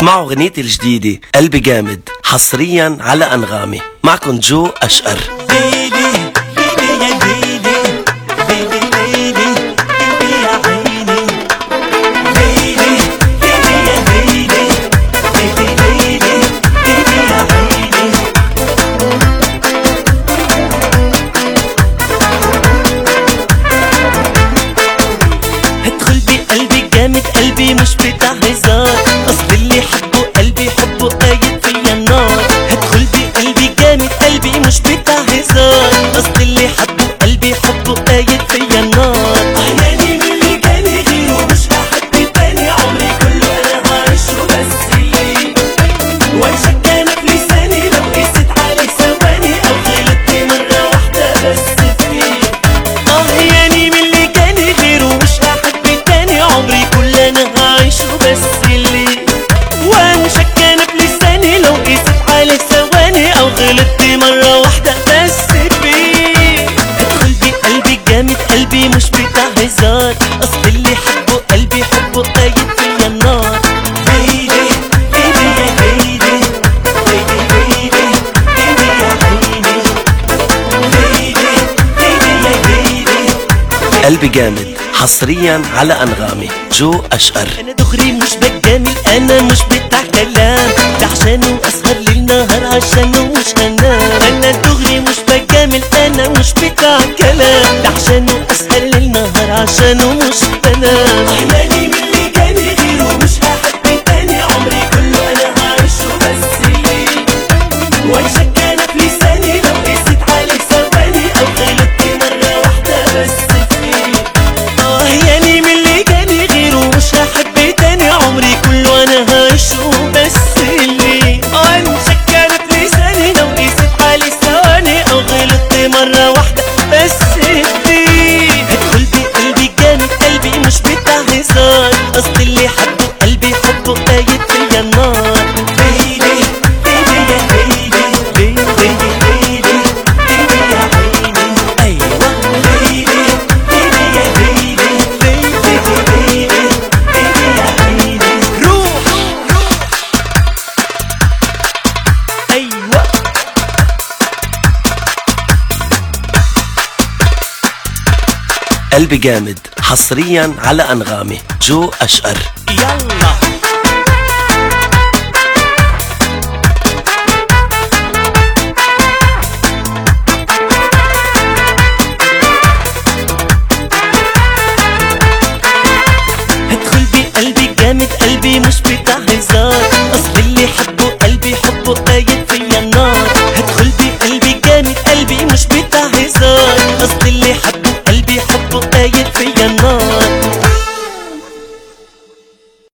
اسمعوا غنيتي الجديدة قلبي جامد حصريا على أنغامي معكم جو أشقر ادخل بقلبي جامد قلبي مش بتاع هزار اصل اللي حبه قلبي حبه قايد فيا النار ادخل بقلبي جامد قلبي مش بتاع هزار اصل اللي حبه قلبي حبه قايد فيا النار عيني من اللي كان غيره مش هحب تاني عمري كله انا هعيشه بس ليه وانشك انا في لساني لو قست عليك ثواني او غلطت مره واحده بس فيه اه يعني من اللي كان غيره مش هحب تاني عمري كل انا هعيشه بس اللي وانشك انا بلساني لو قست عليك ثواني او غلطت مرة واحدة بس فيه ادخل بقلبي جامد قلبي مش بتاع هزار اصل اللي حبه قلبي حبه قايد فيا النار بيبي بيبي يا بيبي بيبي بيبي بيبي يا عيني بيبي بيبي يا بيبي قلبي جامد حصريا على أنغامي جو أشقر انا دغري مش بتجامل انا مش بتاع كلام ده عشانه اسهر ليل نهار عشانه مش هنام انا دغري مش بتجامل انا مش بتاع كلام ده عشانه اسهر ليل نهار عشانه مش بنام احلامي من اللي كان غيره مش هحب تاني عمري كله انا هعيشه بس ليه وانشك انا في لساني لو قست عليك ثواني او غلطت مرة واحدة بس فيه اه يعني من اللي كان غيره مش هحب تاني عمري كله انا هعيشه بس اللي اه انشك انا في لساني لو قست عليك ثواني او غلطت مرة واحدة بس فيه ادخل بقلبي جامد قلبي مش بتاع هزار اصل اللي حبه قلبي حبه قايد فيا النار بيبي بيبي يا بيبي بيبي بيبي بيبي يا عيني ايوه بيبي بيبي يا بيبي بيبي بيبي بيبي يا عيني روح ايوه قلبي جامد حصريا على أنغامي جو أشقر يلا